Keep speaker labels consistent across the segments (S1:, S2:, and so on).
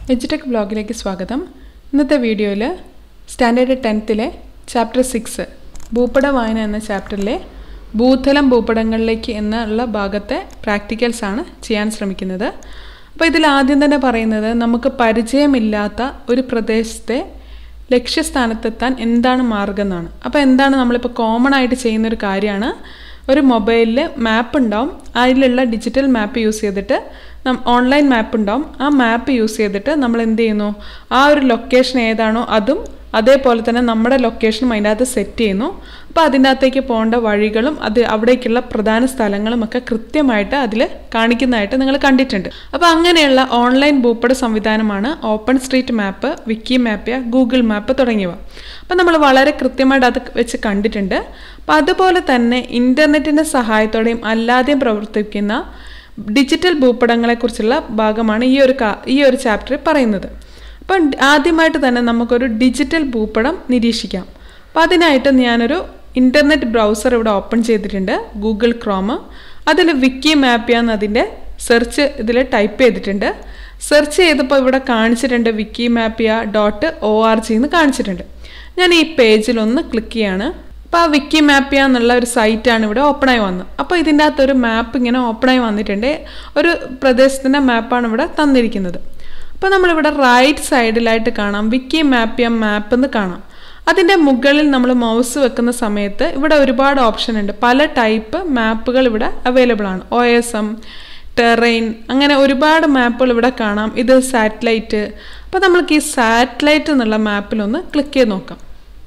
S1: എജ്ടെക് ബ്ലോഗിലേക്ക് സ്വാഗതം ഇന്നത്തെ വീഡിയോയിൽ സ്റ്റാൻഡേർഡ് ടെൻത്തിലെ ചാപ്റ്റർ സിക്സ് ഭൂപട വായന എന്ന ചാപ്റ്ററിലെ ഭൂതലം ഭൂപടങ്ങളിലേക്ക് എന്നുള്ള ഭാഗത്തെ പ്രാക്ടിക്കൽസ് ആണ് ചെയ്യാൻ ശ്രമിക്കുന്നത് അപ്പോൾ ഇതിൽ ആദ്യം തന്നെ പറയുന്നത് നമുക്ക് പരിചയമില്ലാത്ത ഒരു പ്രദേശത്തെ ലക്ഷ്യസ്ഥാനത്തെത്താൻ എന്താണ് മാർഗം എന്നാണ് അപ്പോൾ എന്താണ് നമ്മളിപ്പോൾ കോമൺ ആയിട്ട് ചെയ്യുന്നൊരു കാര്യമാണ് ഒരു മൊബൈലിൽ മാപ്പ് ഉണ്ടാവും അതിലുള്ള ഡിജിറ്റൽ മാപ്പ് യൂസ് ചെയ്തിട്ട് ഓൺലൈൻ മാപ്പ് ഉണ്ടാവും ആ മാപ്പ് യൂസ് ചെയ്തിട്ട് നമ്മൾ എന്ത് ചെയ്യുന്നു ആ ഒരു ലൊക്കേഷൻ ഏതാണോ അതും അതേപോലെ തന്നെ നമ്മുടെ ലൊക്കേഷനും അതിൻ്റെ അകത്ത് സെറ്റ് ചെയ്യുന്നു അപ്പോൾ അതിൻ്റെ അകത്തേക്ക് പോകേണ്ട വഴികളും അത് അവിടേക്കുള്ള പ്രധാന സ്ഥലങ്ങളും ഒക്കെ കൃത്യമായിട്ട് അതിൽ കാണിക്കുന്നതായിട്ട് നിങ്ങൾ കണ്ടിട്ടുണ്ട് അപ്പോൾ അങ്ങനെയുള്ള ഓൺലൈൻ ഭൂപട സംവിധാനമാണ് open street map wiki map Google map തുടങ്ങിയവ അപ്പോൾ നമ്മൾ വളരെ കൃത്യമായിട്ട് അത് വെച്ച് കണ്ടിട്ടുണ്ട് അപ്പോൾ അതുപോലെ തന്നെ ഇൻ്റർനെറ്റിൻ്റെ സഹായത്തോടെയും അല്ലാതെയും പ്രവർത്തിക്കുന്ന ഡിജിറ്റൽ ഭൂപടങ്ങളെക്കുറിച്ചുള്ള ഭാഗമാണ് ഈ ഒരു ഈ ഒരു ചാപ്റ്ററിൽ പറയുന്നത് അപ്പം ആദ്യമായിട്ട് തന്നെ നമുക്കൊരു ഡിജിറ്റൽ ഭൂപടം നിരീക്ഷിക്കാം അപ്പം അതിനായിട്ട് ഞാനൊരു ഇൻ്റർനെറ്റ് ബ്രൗസർ ഇവിടെ ഓപ്പൺ ചെയ്തിട്ടുണ്ട് ഗൂഗിൾ ക്രോം അതിൽ വിക്കി മാപ്പ് എന്നതിൻ്റെ സെർച്ച് ഇതിൽ ടൈപ്പ് ചെയ്തിട്ടുണ്ട് സെർച്ച് ചെയ്തപ്പോൾ ഇവിടെ കാണിച്ചിട്ടുണ്ട് Wikimapia dot O R G എന്ന് കാണിച്ചിട്ടുണ്ട് ഞാൻ ഈ പേജിലൊന്ന് ക്ലിക്ക് ചെയ്യാണ് അപ്പോൾ ആ വിക്കി മാപ്പിയ എന്നുള്ള ഒരു സൈറ്റാണ് ഇവിടെ ഓപ്പണായി വന്നത് അപ്പോൾ ഇതിൻ്റെ അകത്തൊരു മാപ്പ് ഇങ്ങനെ ഓപ്പണായി വന്നിട്ടുണ്ട് ഒരു പ്രദേശത്തിൻ്റെ മാപ്പാണ് ഇവിടെ തന്നിരിക്കുന്നത് അപ്പോൾ നമ്മളിവിടെ റൈറ്റ് സൈഡിലായിട്ട് കാണാം വിക്കി മാപ്പിയ മാപ്പ് എന്ന് കാണാം അതിൻ്റെ മുകളിൽ നമ്മൾ മൗസ് വെക്കുന്ന സമയത്ത് ഇവിടെ ഒരുപാട് ഓപ്ഷൻ ഉണ്ട് പല ടൈപ്പ് മാപ്പുകൾ ഇവിടെ അവൈലബിൾ ആണ് ഒ എസ് എം ടെറൈൻ അങ്ങനെ ഒരുപാട് മാപ്പുകൾ ഇവിടെ കാണാം ഇത് സാറ്റലൈറ്റ് അപ്പോൾ നമ്മൾക്ക് ഈ സാറ്റലൈറ്റ് എന്നുള്ള മാപ്പിലൊന്ന് ക്ലിക്ക് ചെയ്ത് നോക്കാം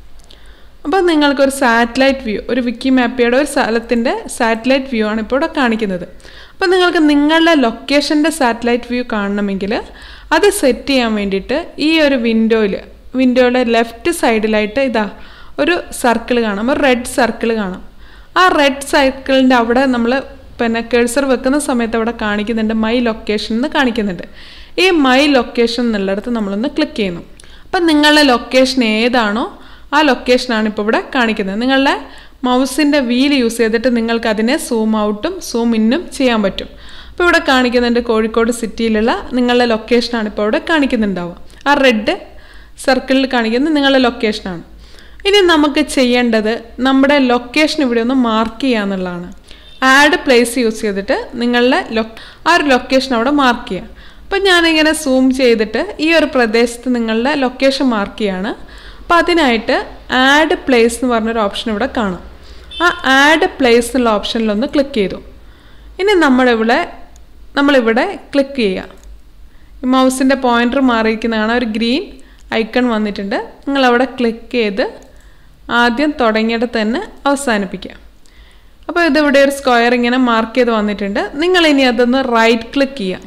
S1: അപ്പോൾ നിങ്ങൾക്കൊരു സാറ്റലൈറ്റ് വ്യൂ ഒരു വിക്കി മാപ്പിയുടെ ഒരു സ്ഥലത്തിൻ്റെ സാറ്റലൈറ്റ് വ്യൂ ആണ് ഇപ്പോൾ ഇവിടെ കാണിക്കുന്നത് അപ്പോൾ നിങ്ങൾക്ക് നിങ്ങളുടെ ലൊക്കേഷൻ്റെ സാറ്റലൈറ്റ് വ്യൂ കാണണമെങ്കിൽ അത് സെറ്റ് ചെയ്യാൻ വേണ്ടിയിട്ട് ഈ ഒരു വിൻഡോയിൽ വിൻഡോയുടെ ലെഫ്റ്റ് സൈഡിലായിട്ട് ഇതാ ഒരു സർക്കിൾ കാണാം ഒരു റെഡ് സർക്കിൾ കാണാം ആ റെഡ് സർക്കിളിൻ്റെ അവിടെ നമ്മൾ പിന്നെ കേഴ്സർ വെക്കുന്ന സമയത്ത് അവിടെ കാണിക്കുന്നുണ്ട് മൈ ലൊക്കേഷൻ എന്ന് കാണിക്കുന്നുണ്ട് ഈ മൈ ലൊക്കേഷൻ എന്നുള്ളിടത്ത് നമ്മളൊന്ന് ക്ലിക്ക് ചെയ്യുന്നു അപ്പം നിങ്ങളുടെ ലൊക്കേഷൻ ഏതാണോ ആ ലൊക്കേഷനാണ് ഇപ്പോൾ ഇവിടെ കാണിക്കുന്നത് നിങ്ങളുടെ മൗസിൻ്റെ വീൽ യൂസ് ചെയ്തിട്ട് നിങ്ങൾക്ക് അതിനെ സൂം ഔട്ടും സൂം ഇന്നും ചെയ്യാൻ പറ്റും അപ്പോൾ ഇവിടെ കാണിക്കുന്നുണ്ട് കോഴിക്കോട് സിറ്റിയിലുള്ള നിങ്ങളുടെ ലൊക്കേഷനാണ് ഇപ്പോൾ ഇവിടെ കാണിക്കുന്നുണ്ടാവുക ആ റെഡ് സർക്കിളിൽ കാണിക്കുന്നത് നിങ്ങളുടെ ലൊക്കേഷനാണ് ഇനി നമുക്ക് ചെയ്യേണ്ടത് നമ്മുടെ ലൊക്കേഷൻ ഇവിടെ ഒന്ന് മാർക്ക് ചെയ്യുക എന്നുള്ളതാണ് ആഡ് പ്ലേസ് യൂസ് ചെയ്തിട്ട് നിങ്ങളുടെ ലൊ ആ ഒരു ലൊക്കേഷൻ അവിടെ മാർക്ക് ചെയ്യുക അപ്പം ഞാനിങ്ങനെ സൂം ചെയ്തിട്ട് ഈ ഒരു പ്രദേശത്ത് നിങ്ങളുടെ ലൊക്കേഷൻ മാർക്ക് ചെയ്യാണ് അപ്പം അതിനായിട്ട് ആഡ് പ്ലേസ് എന്ന് പറഞ്ഞൊരു ഓപ്ഷൻ ഇവിടെ കാണാം ആ ആഡ് പ്ലേസ് എന്നുള്ള ഓപ്ഷനിലൊന്ന് ക്ലിക്ക് ചെയ്തു ഇനി നമ്മളിവിടെ നമ്മളിവിടെ ക്ലിക്ക് ചെയ്യുക മൗസിൻ്റെ പോയിൻ്റർ മാറിയിരിക്കുന്നതാണ് ഒരു ഗ്രീൻ ഐക്കൺ വന്നിട്ടുണ്ട് നിങ്ങളവിടെ ക്ലിക്ക് ചെയ്ത് ആദ്യം തുടങ്ങിയിട്ട് തന്നെ അവസാനിപ്പിക്കുക അപ്പോൾ ഇതിവിടെ ഒരു സ്ക്വയർ ഇങ്ങനെ മാർക്ക് ചെയ്ത് വന്നിട്ടുണ്ട് നിങ്ങൾ ഇനി അതൊന്ന് റൈറ്റ് ക്ലിക്ക് ചെയ്യുക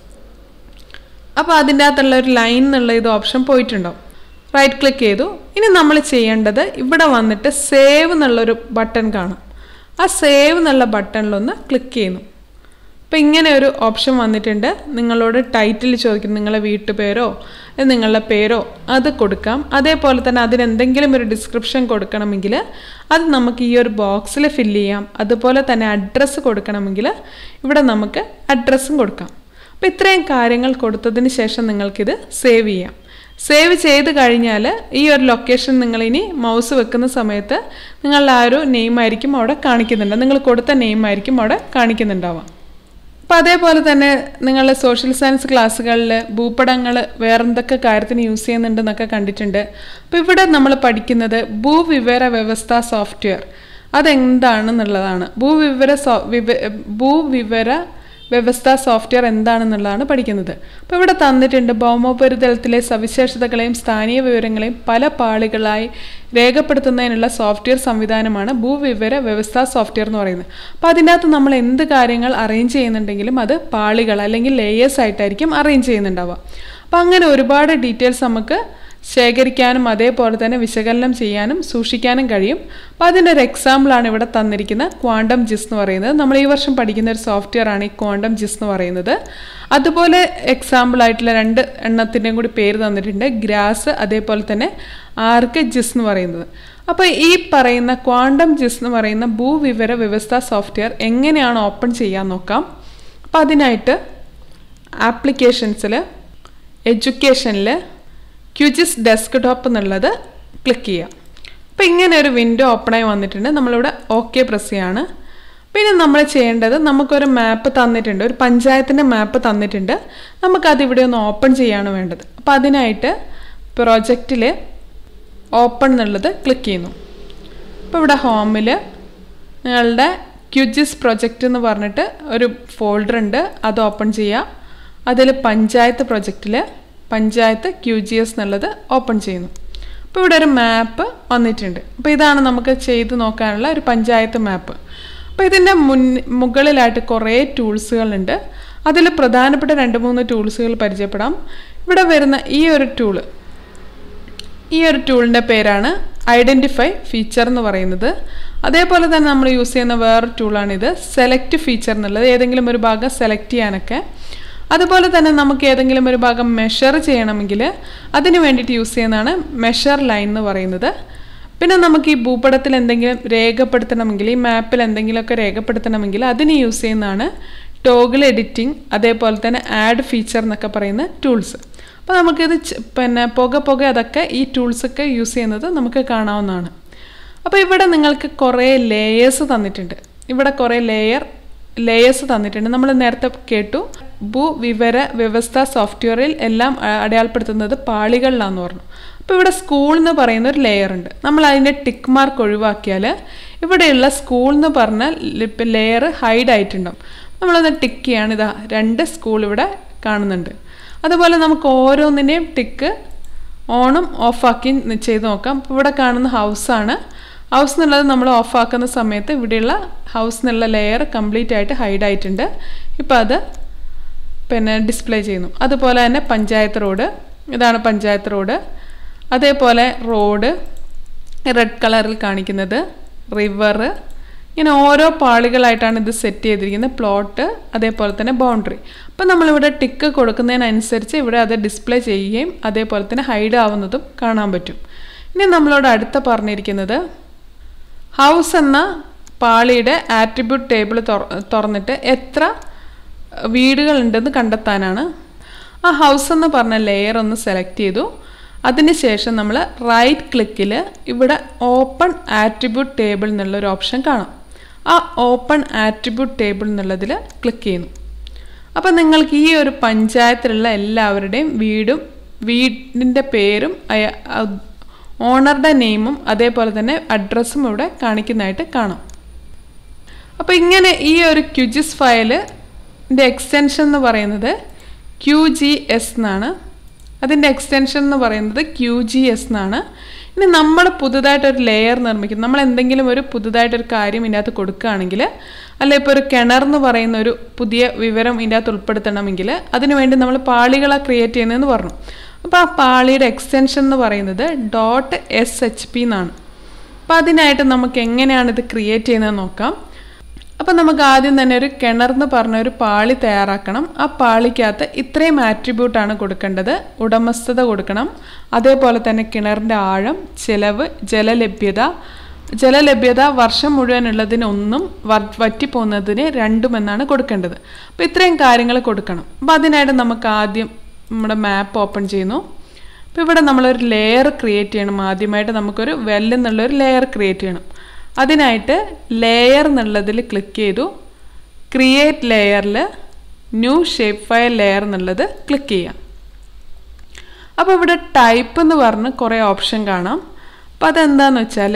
S1: അപ്പോൾ അതിൻ്റെ അകത്തുള്ള ഒരു ലൈൻ എന്നുള്ള ഇത് ഓപ്ഷൻ പോയിട്ടുണ്ടാവും റൈറ്റ് ക്ലിക്ക് ചെയ്തു ഇനി നമ്മൾ ചെയ്യേണ്ടത് ഇവിടെ വന്നിട്ട് സേവ് എന്നുള്ളൊരു ബട്ടൺ കാണാം ആ സേവ് എന്നുള്ള ബട്ടണിലൊന്ന് ക്ലിക്ക് ചെയ്യുന്നു അപ്പോൾ ഇങ്ങനെ ഒരു ഓപ്ഷൻ വന്നിട്ടുണ്ട് നിങ്ങളോട് ടൈറ്റിൽ ചോദിക്കും നിങ്ങളെ വീട്ടുപേരോ നിങ്ങളുടെ പേരോ അത് കൊടുക്കാം അതേപോലെ തന്നെ അതിന് എന്തെങ്കിലും ഒരു ഡിസ്ക്രിപ്ഷൻ കൊടുക്കണമെങ്കിൽ അത് നമുക്ക് ഈ ഒരു ബോക്സിൽ ഫില്ല് ചെയ്യാം അതുപോലെ തന്നെ അഡ്രസ്സ് കൊടുക്കണമെങ്കിൽ ഇവിടെ നമുക്ക് അഡ്രസ്സും കൊടുക്കാം അപ്പോൾ ഇത്രയും കാര്യങ്ങൾ കൊടുത്തതിന് ശേഷം നിങ്ങൾക്കിത് സേവ് ചെയ്യാം സേവ് ചെയ്ത് കഴിഞ്ഞാൽ ഈ ഒരു ലൊക്കേഷൻ നിങ്ങളിനി മൗസ് വെക്കുന്ന സമയത്ത് നിങ്ങളുടെ ആ ഒരു നെയിം ആയിരിക്കും അവിടെ കാണിക്കുന്നുണ്ട് നിങ്ങൾ കൊടുത്ത നെയിം ആയിരിക്കും അവിടെ കാണിക്കുന്നുണ്ടാവാം അപ്പോൾ അതേപോലെ തന്നെ നിങ്ങളുടെ സോഷ്യൽ സയൻസ് ക്ലാസ്സുകളിൽ ഭൂപടങ്ങൾ വേറെന്തൊക്കെ കാര്യത്തിന് യൂസ് ചെയ്യുന്നുണ്ടെന്നൊക്കെ കണ്ടിട്ടുണ്ട് അപ്പോൾ ഇവിടെ നമ്മൾ പഠിക്കുന്നത് ഭൂവിവര വ്യവസ്ഥ സോഫ്റ്റ്വെയർ അതെന്താണെന്നുള്ളതാണ് ഭൂവിവര സോ വിവ ഭൂവിവര വ്യവസ്ഥ സോഫ്റ്റ്വെയർ എന്താണെന്നുള്ളതാണ് പഠിക്കുന്നത് അപ്പോൾ ഇവിടെ തന്നിട്ടുണ്ട് ഭൗമോപരിതലത്തിലെ സവിശേഷതകളെയും സ്ഥാനീയ വിവരങ്ങളെയും പല പാളികളായി രേഖപ്പെടുത്തുന്നതിനുള്ള സോഫ്റ്റ്വെയർ സംവിധാനമാണ് ഭൂവിവര വ്യവസ്ഥ സോഫ്റ്റ്വെയർ എന്ന് പറയുന്നത് അപ്പോൾ അതിനകത്ത് നമ്മൾ എന്ത് കാര്യങ്ങൾ അറേഞ്ച് ചെയ്യുന്നുണ്ടെങ്കിലും അത് പാളികൾ അല്ലെങ്കിൽ ലേയേഴ്സ് ആയിട്ടായിരിക്കും അറേഞ്ച് ചെയ്യുന്നുണ്ടാവുക അപ്പോൾ അങ്ങനെ ഒരുപാട് ഡീറ്റെയിൽസ് നമുക്ക് ശേഖരിക്കാനും അതേപോലെ തന്നെ വിശകലനം ചെയ്യാനും സൂക്ഷിക്കാനും കഴിയും അപ്പോൾ അതിൻ്റെ ഒരു എക്സാമ്പിളാണ് ഇവിടെ തന്നിരിക്കുന്ന ക്വാണ്ടം ജിസ് എന്ന് പറയുന്നത് നമ്മൾ ഈ വർഷം പഠിക്കുന്ന ഒരു സോഫ്റ്റ്വെയർ ആണ് ഈ ക്വാണ്ടം ജിസ് എന്ന് പറയുന്നത് അതുപോലെ എക്സാമ്പിൾ ആയിട്ടുള്ള രണ്ട് എണ്ണത്തിൻ്റെയും കൂടി പേര് തന്നിട്ടുണ്ട് ഗ്രാസ് അതേപോലെ തന്നെ ആർക്ക് ജിസ് എന്ന് പറയുന്നത് അപ്പോൾ ഈ പറയുന്ന ക്വാണ്ടം ജിസ് എന്ന് പറയുന്ന ഭൂവിവര വ്യവസ്ഥ സോഫ്റ്റ്വെയർ എങ്ങനെയാണ് ഓപ്പൺ ചെയ്യാൻ നോക്കാം അപ്പോൾ അതിനായിട്ട് ആപ്ലിക്കേഷൻസിൽ എഡ്യൂക്കേഷനിൽ ക്യൂജിസ് ഡെസ്ക് ടോപ്പ് എന്നുള്ളത് ക്ലിക്ക് ചെയ്യുക അപ്പോൾ ഇങ്ങനെ ഒരു വിൻഡോ ഓപ്പണായി വന്നിട്ടുണ്ട് നമ്മളിവിടെ ഓക്കെ പ്രസ് ചെയ്യാണ് പിന്നെ നമ്മൾ ചെയ്യേണ്ടത് നമുക്കൊരു മാപ്പ് തന്നിട്ടുണ്ട് ഒരു പഞ്ചായത്തിൻ്റെ മാപ്പ് തന്നിട്ടുണ്ട് നമുക്കത് ഇവിടെ ഒന്ന് ഓപ്പൺ ചെയ്യാണ് വേണ്ടത് അപ്പോൾ അതിനായിട്ട് പ്രൊജക്റ്റിൽ ഓപ്പൺ എന്നുള്ളത് ക്ലിക്ക് ചെയ്യുന്നു അപ്പോൾ ഇവിടെ ഹോമിൽ നിങ്ങളുടെ ക്യുജിസ് പ്രൊജക്റ്റ് എന്ന് പറഞ്ഞിട്ട് ഒരു ഫോൾഡർ ഉണ്ട് അത് ഓപ്പൺ ചെയ്യുക അതിൽ പഞ്ചായത്ത് പ്രൊജക്റ്റിൽ പഞ്ചായത്ത് ക്യു ജി എസ് എന്നുള്ളത് ഓപ്പൺ ചെയ്യുന്നു അപ്പോൾ ഇവിടെ ഒരു മാപ്പ് വന്നിട്ടുണ്ട് അപ്പോൾ ഇതാണ് നമുക്ക് ചെയ്ത് നോക്കാനുള്ള ഒരു പഞ്ചായത്ത് മാപ്പ് അപ്പോൾ ഇതിൻ്റെ മുൻ മുകളിലായിട്ട് കുറേ ടൂൾസുകളുണ്ട് അതിൽ പ്രധാനപ്പെട്ട രണ്ട് മൂന്ന് ടൂൾസുകൾ പരിചയപ്പെടാം ഇവിടെ വരുന്ന ഈ ഒരു ടൂള് ഈ ഒരു ടൂളിൻ്റെ പേരാണ് ഐഡൻറ്റിഫൈ ഫീച്ചർ എന്ന് പറയുന്നത് അതേപോലെ തന്നെ നമ്മൾ യൂസ് ചെയ്യുന്ന വേറൊരു ടൂളാണിത് സെലക്ട് ഫീച്ചർ എന്നുള്ളത് ഏതെങ്കിലും ഒരു ഭാഗം സെലക്ട് ചെയ്യാനൊക്കെ അതുപോലെ തന്നെ നമുക്ക് ഏതെങ്കിലും ഒരു ഭാഗം മെഷർ ചെയ്യണമെങ്കിൽ അതിന് വേണ്ടിയിട്ട് യൂസ് ചെയ്യുന്നതാണ് മെഷർ ലൈൻ എന്ന് പറയുന്നത് പിന്നെ നമുക്ക് ഈ ഭൂപടത്തിൽ എന്തെങ്കിലും രേഖപ്പെടുത്തണമെങ്കിൽ ഈ മാപ്പിൽ എന്തെങ്കിലുമൊക്കെ രേഖപ്പെടുത്തണമെങ്കിൽ അതിന് യൂസ് ചെയ്യുന്നതാണ് ടോഗിൾ എഡിറ്റിംഗ് അതേപോലെ തന്നെ ആഡ് ഫീച്ചർ എന്നൊക്കെ പറയുന്ന ടൂൾസ് അപ്പോൾ നമുക്കിത് പിന്നെ പുക പുക അതൊക്കെ ഈ ടൂൾസൊക്കെ യൂസ് ചെയ്യുന്നത് നമുക്ക് കാണാവുന്നതാണ് അപ്പോൾ ഇവിടെ നിങ്ങൾക്ക് കുറേ ലേയേഴ്സ് തന്നിട്ടുണ്ട് ഇവിടെ കുറേ ലെയർ ലേയേഴ്സ് തന്നിട്ടുണ്ട് നമ്മൾ നേരത്തെ കേട്ടു ഭൂവിവര വ്യവസ്ഥ സോഫ്റ്റ്വെയറിൽ എല്ലാം അടയാളപ്പെടുത്തുന്നത് പാളികളിലാണെന്ന് പറഞ്ഞു അപ്പോൾ ഇവിടെ സ്കൂൾ എന്ന് പറയുന്ന ഒരു ലെയർ ഉണ്ട് നമ്മൾ അതിൻ്റെ ടിക്ക് മാർക്ക് ഒഴിവാക്കിയാൽ ഇവിടെയുള്ള സ്കൂൾ എന്ന് പറഞ്ഞാൽ ഇപ്പം ലെയർ ഹൈഡ് ആയിട്ടുണ്ടാവും നമ്മളൊന്ന് ടിക്ക് ചെയ്യാണ് ഇതാ രണ്ട് സ്കൂൾ ഇവിടെ കാണുന്നുണ്ട് അതുപോലെ നമുക്ക് ഓരോന്നിൻ്റെയും ടിക്ക് ഓണും ഓഫാക്കി ചെയ്ത് നോക്കാം ഇപ്പോൾ ഇവിടെ കാണുന്ന ഹൗസാണ് ഹൗസ് എന്നുള്ളത് നമ്മൾ ഓഫാക്കുന്ന സമയത്ത് ഇവിടെയുള്ള ഹൗസ് എന്നുള്ള ലെയർ കംപ്ലീറ്റ് ആയിട്ട് ഹൈഡ് ആയിട്ടുണ്ട് ഇപ്പോൾ അത് പിന്നെ ഡിസ്പ്ലേ ചെയ്യുന്നു അതുപോലെ തന്നെ പഞ്ചായത്ത് റോഡ് ഇതാണ് പഞ്ചായത്ത് റോഡ് അതേപോലെ റോഡ് റെഡ് കളറിൽ കാണിക്കുന്നത് റിവർ ഇങ്ങനെ ഓരോ പാളികളായിട്ടാണ് ഇത് സെറ്റ് ചെയ്തിരിക്കുന്നത് പ്ലോട്ട് അതേപോലെ തന്നെ ബൗണ്ടറി അപ്പം നമ്മളിവിടെ ടിക്ക് കൊടുക്കുന്നതിനനുസരിച്ച് ഇവിടെ അത് ഡിസ്പ്ലേ ചെയ്യുകയും അതേപോലെ തന്നെ ഹൈഡ് ആവുന്നതും കാണാൻ പറ്റും ഇനി നമ്മളോട് അടുത്ത പറഞ്ഞിരിക്കുന്നത് ഹൗസ് എന്ന പാളിയുടെ ആട്രിബ്യൂട്ട് ടേബിൾ തുറന്നിട്ട് എത്ര വീടുകളുണ്ടെന്ന് കണ്ടെത്താനാണ് ആ ഹൗസ് എന്ന് പറഞ്ഞ ലെയർ ഒന്ന് സെലക്ട് ചെയ്തു അതിനുശേഷം നമ്മൾ റൈറ്റ് ക്ലിക്കിൽ ഇവിടെ ഓപ്പൺ ആട്രിബ്യൂട്ട് ടേബിൾ എന്നുള്ളൊരു ഓപ്ഷൻ കാണാം ആ ഓപ്പൺ ആട്രിബ്യൂട്ട് ടേബിൾ എന്നുള്ളതിൽ ക്ലിക്ക് ചെയ്യുന്നു അപ്പോൾ നിങ്ങൾക്ക് ഈ ഒരു പഞ്ചായത്തിലുള്ള എല്ലാവരുടെയും വീടും വീടിൻ്റെ പേരും ഓണറുടെ നെയിമും അതേപോലെ തന്നെ അഡ്രസ്സും ഇവിടെ കാണിക്കുന്നതായിട്ട് കാണാം അപ്പോൾ ഇങ്ങനെ ഈ ഒരു ക്യുജിസ് ഫയലിൻ്റെ എക്സ്റ്റൻഷൻ എന്ന് പറയുന്നത് ക്യു ജി എസ് എന്നാണ് അതിൻ്റെ എക്സ്റ്റൻഷൻ എന്ന് പറയുന്നത് ക്യു ജി എസ് എന്നാണ് ഇനി നമ്മൾ പുതുതായിട്ടൊരു ലെയർ നിർമ്മിക്കും നമ്മൾ എന്തെങ്കിലും ഒരു പുതുതായിട്ടൊരു കാര്യം ഇതിൻ്റെ അകത്ത് കൊടുക്കുകയാണെങ്കിൽ അല്ല ഇപ്പോൾ ഒരു കിണർ എന്ന് പറയുന്ന ഒരു പുതിയ വിവരം ഇതിൻ്റെ അകത്ത് ഉൾപ്പെടുത്തണമെങ്കിൽ അതിനുവേണ്ടി നമ്മൾ പാളികളാണ് ക്രിയേറ്റ് ചെയ്യുന്നതെന്ന് പറഞ്ഞു അപ്പോൾ ആ പാളിയുടെ എക്സ്റ്റൻഷൻ എന്ന് പറയുന്നത് ഡോട്ട് എസ് എച്ച് പി എന്നാണ് അപ്പോൾ അതിനായിട്ട് നമുക്ക് എങ്ങനെയാണ് ഇത് ക്രിയേറ്റ് ചെയ്യുന്നത് നോക്കാം അപ്പോൾ നമുക്ക് ആദ്യം തന്നെ ഒരു കിണർന്ന് പറഞ്ഞ ഒരു പാളി തയ്യാറാക്കണം ആ പാളിക്കകത്ത് ഇത്രയും ആട്രിബ്യൂട്ടാണ് കൊടുക്കേണ്ടത് ഉടമസ്ഥത കൊടുക്കണം അതേപോലെ തന്നെ കിണറിൻ്റെ ആഴം ചിലവ് ജലലഭ്യത ജലലഭ്യത വർഷം മുഴുവനുള്ളതിന് ഒന്നും വറ്റിപ്പോകുന്നതിന് രണ്ടും എന്നാണ് കൊടുക്കേണ്ടത് അപ്പോൾ ഇത്രയും കാര്യങ്ങൾ കൊടുക്കണം അപ്പോൾ അതിനായിട്ട് നമുക്ക് ആദ്യം നമ്മുടെ മാപ്പ് ഓപ്പൺ ചെയ്യുന്നു അപ്പോൾ ഇവിടെ നമ്മളൊരു ലെയർ ക്രിയേറ്റ് ചെയ്യണം ആദ്യമായിട്ട് നമുക്കൊരു വെൽ എന്നുള്ളൊരു ലെയർ ക്രിയേറ്റ് ചെയ്യണം അതിനായിട്ട് ലെയർ എന്നുള്ളതിൽ ക്ലിക്ക് ചെയ്തു ക്രിയേറ്റ് ലെയറിൽ ന്യൂ ഷേപ്പ് ഫയൽ ലെയർ എന്നുള്ളത് ക്ലിക്ക് ചെയ്യാം അപ്പോൾ ഇവിടെ ടൈപ്പ് എന്ന് പറഞ്ഞ് കുറേ ഓപ്ഷൻ കാണാം അപ്പോൾ അതെന്താണെന്ന് വെച്ചാൽ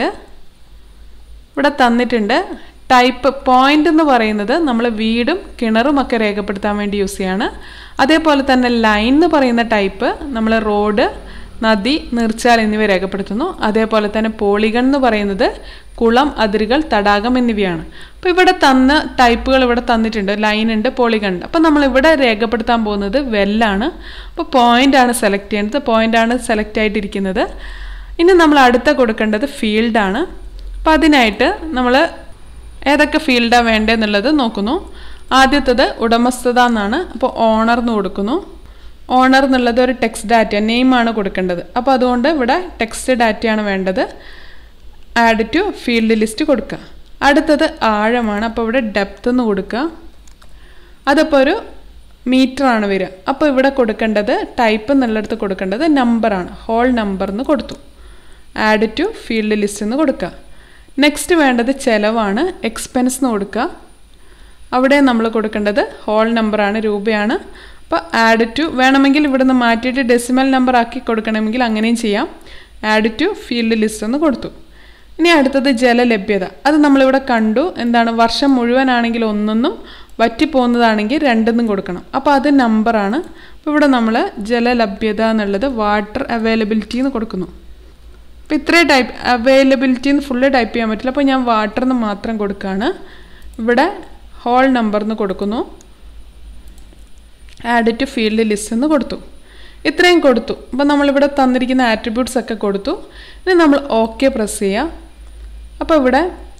S1: ഇവിടെ തന്നിട്ടുണ്ട് ടൈപ്പ് പോയിന്റ് എന്ന് പറയുന്നത് നമ്മൾ വീടും കിണറും ഒക്കെ രേഖപ്പെടുത്താൻ വേണ്ടി യൂസ് ചെയ്യാണ് അതേപോലെ തന്നെ ലൈൻ എന്ന് പറയുന്ന ടൈപ്പ് നമ്മൾ റോഡ് നദി നീർച്ചാൽ എന്നിവ രേഖപ്പെടുത്തുന്നു അതേപോലെ തന്നെ പോളിഗൺ എന്ന് പറയുന്നത് കുളം അതിരുകൾ തടാകം എന്നിവയാണ് അപ്പോൾ ഇവിടെ തന്ന ടൈപ്പുകൾ ഇവിടെ തന്നിട്ടുണ്ട് ലൈൻ ഉണ്ട് പോളിഗൺ ഉണ്ട് അപ്പോൾ നമ്മൾ ഇവിടെ രേഖപ്പെടുത്താൻ പോകുന്നത് വെല്ലാണ് അപ്പോൾ പോയിന്റ് ആണ് സെലക്ട് ചെയ്യേണ്ടത് പോയിന്റ് ആണ് സെലക്ട് ആയിട്ടിരിക്കുന്നത് ഇനി നമ്മൾ അടുത്ത കൊടുക്കേണ്ടത് ഫീൽഡാണ് അപ്പോൾ അതിനായിട്ട് നമ്മൾ ഏതൊക്കെ ഫീൽഡാണ് വേണ്ടതെന്നുള്ളത് നോക്കുന്നു ആദ്യത്തത് ഉടമസ്ഥത എന്നാണ് അപ്പോൾ ഓണർ എന്ന് കൊടുക്കുന്നു ഓണർ എന്നുള്ളത് ഒരു ടെക്സ്റ്റ് ഡാറ്റ നെയിമാണ് കൊടുക്കേണ്ടത് അപ്പോൾ അതുകൊണ്ട് ഇവിടെ ടെക്സ്റ്റ് ഡാറ്റയാണ് വേണ്ടത് ആഡ് ടു ഫീൽഡ് ലിസ്റ്റ് കൊടുക്കുക അടുത്തത് ആഴമാണ് അപ്പോൾ ഇവിടെ ഡെപ്ത് എന്ന് കൊടുക്കുക അതപ്പോൾ ഒരു മീറ്റർ ആണ് വരിക അപ്പോൾ ഇവിടെ കൊടുക്കേണ്ടത് ടൈപ്പ് എന്നുള്ളിടത്ത് കൊടുക്കേണ്ടത് നമ്പറാണ് ഹോൾ നമ്പർ എന്ന് കൊടുത്തു ആഡ് ടു ഫീൽഡ് ലിസ്റ്റ് എന്ന് കൊടുക്കുക നെക്സ്റ്റ് വേണ്ടത് ചിലവാണ് എക്സ്പെൻസ് എന്ന് കൊടുക്കുക അവിടെ നമ്മൾ കൊടുക്കേണ്ടത് ഹോൾ നമ്പറാണ് രൂപയാണ് അപ്പോൾ ആഡ് ടു വേണമെങ്കിൽ ഇവിടുന്ന് മാറ്റിയിട്ട് ഡെസിമൽ നമ്പർ ആക്കി കൊടുക്കണമെങ്കിൽ അങ്ങനെയും ചെയ്യാം ആഡ് ടു ഫീൽഡ് ലിസ്റ്റ് എന്ന് കൊടുത്തു ഇനി അടുത്തത് ജലലഭ്യത അത് നമ്മളിവിടെ കണ്ടു എന്താണ് വർഷം മുഴുവനാണെങ്കിൽ ഒന്നൊന്നും വറ്റിപ്പോകുന്നതാണെങ്കിൽ രണ്ടെന്നും കൊടുക്കണം അപ്പോൾ അത് നമ്പറാണ് അപ്പോൾ ഇവിടെ നമ്മൾ ജലലഭ്യത എന്നുള്ളത് വാട്ടർ അവൈലബിലിറ്റി എന്ന് കൊടുക്കുന്നു അപ്പോൾ ഇത്രയും ടൈപ്പ് അവൈലബിലിറ്റി എന്ന് ഫുള്ള് ടൈപ്പ് ചെയ്യാൻ പറ്റില്ല അപ്പോൾ ഞാൻ വാട്ടർ എന്ന് മാത്രം കൊടുക്കുകയാണ് ഇവിടെ ഹോൾ നമ്പർ എന്ന് കൊടുക്കുന്നു ആഡ് ടു ഫീൽഡ് ലിസ്റ്റ് എന്ന് കൊടുത്തു ഇത്രയും കൊടുത്തു അപ്പോൾ നമ്മളിവിടെ തന്നിരിക്കുന്ന ആട്രിബ്യൂട്ട്സ് ഒക്കെ കൊടുത്തു ഇനി നമ്മൾ ഓക്കെ പ്രസ് ചെയ്യാം അപ്പോൾ ഇവിടെ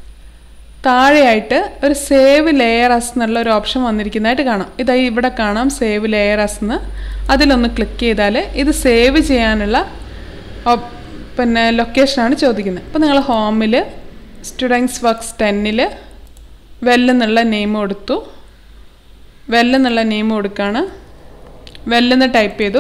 S1: താഴെയായിട്ട് ഒരു സേവ് ലെയർ അസ് എന്നുള്ള ഒരു ഓപ്ഷൻ വന്നിരിക്കുന്നതായിട്ട് കാണാം ഇതായി ഇവിടെ കാണാം സേവ് ലെയർ അസ് എന്ന് അതിലൊന്ന് ക്ലിക്ക് ചെയ്താൽ ഇത് സേവ് ചെയ്യാനുള്ള ഓപ്- പിന്നെ ലൊക്കേഷനാണ് ചോദിക്കുന്നത് അപ്പോൾ നിങ്ങൾ ഹോമിൽ സ്റ്റുഡൻസ് വർക്ക്സ് ടെന്നിൽ വെല്ലെന്നുള്ള നെയിം കൊടുത്തു വെല്ലെന്നുള്ള നെയിം കൊടുക്കുകയാണ് വെല്ലെന്ന് ടൈപ്പ് ചെയ്തു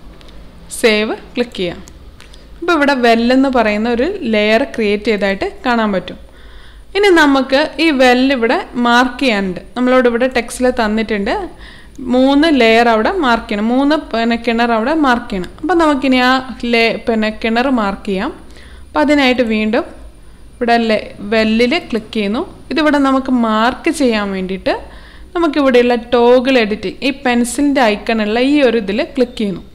S1: സേവ് ക്ലിക്ക് ചെയ്യാം അപ്പോൾ ഇവിടെ വെല്ലെന്ന് പറയുന്ന ഒരു ലെയർ ക്രിയേറ്റ് ചെയ്തതായിട്ട് കാണാൻ പറ്റും ഇനി നമുക്ക് ഈ വെല്ല് ഇവിടെ മാർക്ക് ചെയ്യാനുണ്ട് നമ്മളോട് ഇവിടെ ടെക്സ്റ്റിൽ തന്നിട്ടുണ്ട് മൂന്ന് ലെയർ അവിടെ മാർക്ക് ചെയ്യണം മൂന്ന് പിന്നെ കിണർ അവിടെ മാർക്ക് ചെയ്യണം അപ്പോൾ നമുക്കിനി ആ ലേ പിന്നെ കിണർ മാർക്ക് ചെയ്യാം അപ്പോൾ അതിനായിട്ട് വീണ്ടും ഇവിടെ ലെ വെല്ലിൽ ക്ലിക്ക് ചെയ്യുന്നു ഇതിവിടെ നമുക്ക് മാർക്ക് ചെയ്യാൻ വേണ്ടിയിട്ട് നമുക്കിവിടെയുള്ള ടോഗിൾ എഡിറ്റിംഗ് ഈ പെൻസിലിൻ്റെ ഐക്കണുള്ള ഈ ഒരു ഇതിൽ ക്ലിക്ക് ചെയ്യുന്നു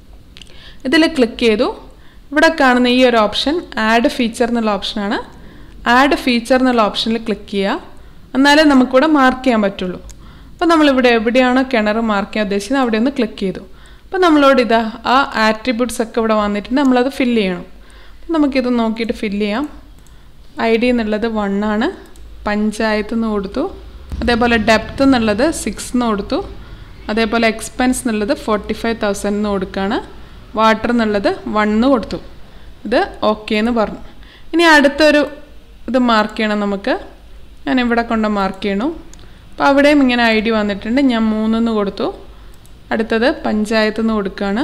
S1: ഇതിൽ ക്ലിക്ക് ചെയ്തു ഇവിടെ കാണുന്ന ഈ ഒരു ഓപ്ഷൻ ആഡ് ഫീച്ചർ എന്നുള്ള ഓപ്ഷനാണ് ആഡ് ഫീച്ചർ എന്നുള്ള ഓപ്ഷനിൽ ക്ലിക്ക് ചെയ്യുക എന്നാലേ നമുക്കിവിടെ മാർക്ക് ചെയ്യാൻ പറ്റുള്ളൂ അപ്പോൾ നമ്മളിവിടെ എവിടെയാണോ കിണർ മാർക്ക് ചെയ്യാൻ ഉദ്ദേശിക്കുന്നത് അവിടെ ഒന്ന് ക്ലിക്ക് ചെയ്തു അപ്പോൾ നമ്മളോട് ഇതാ ആ ആട്രിബ്യൂട്ട്സ് ഒക്കെ ഇവിടെ വന്നിട്ടുണ്ട് നമ്മളത് ഫില്ല് ചെയ്യണം അപ്പോൾ നമുക്കിത് നോക്കിയിട്ട് ഫില്ല് ചെയ്യാം ഐ ഡി എന്നുള്ളത് വൺ ആണ് പഞ്ചായത്ത് എന്ന് കൊടുത്തു അതേപോലെ ഡെപ്ത് എന്നുള്ളത് സിക്സ് എന്ന് കൊടുത്തു അതേപോലെ എക്സ്പെൻസ് എന്നുള്ളത് ഫോർട്ടി ഫൈവ് തൗസൻഡ് എന്ന് കൊടുക്കുകയാണ് വാട്ടർ എന്നുള്ളത് വൺ എന്ന് കൊടുത്തു ഇത് ഓക്കെ എന്ന് പറഞ്ഞു ഇനി അടുത്തൊരു ഇത് മാർക്ക് ചെയ്യണം നമുക്ക് ഞാൻ ഇവിടെ കൊണ്ട് മാർക്ക് ചെയ്യണു അപ്പോൾ അവിടെയും ഇങ്ങനെ ഐ ഡി വന്നിട്ടുണ്ട് ഞാൻ മൂന്നെന്ന് കൊടുത്തു അടുത്തത് പഞ്ചായത്ത് നിന്ന് കൊടുക്കുകയാണ്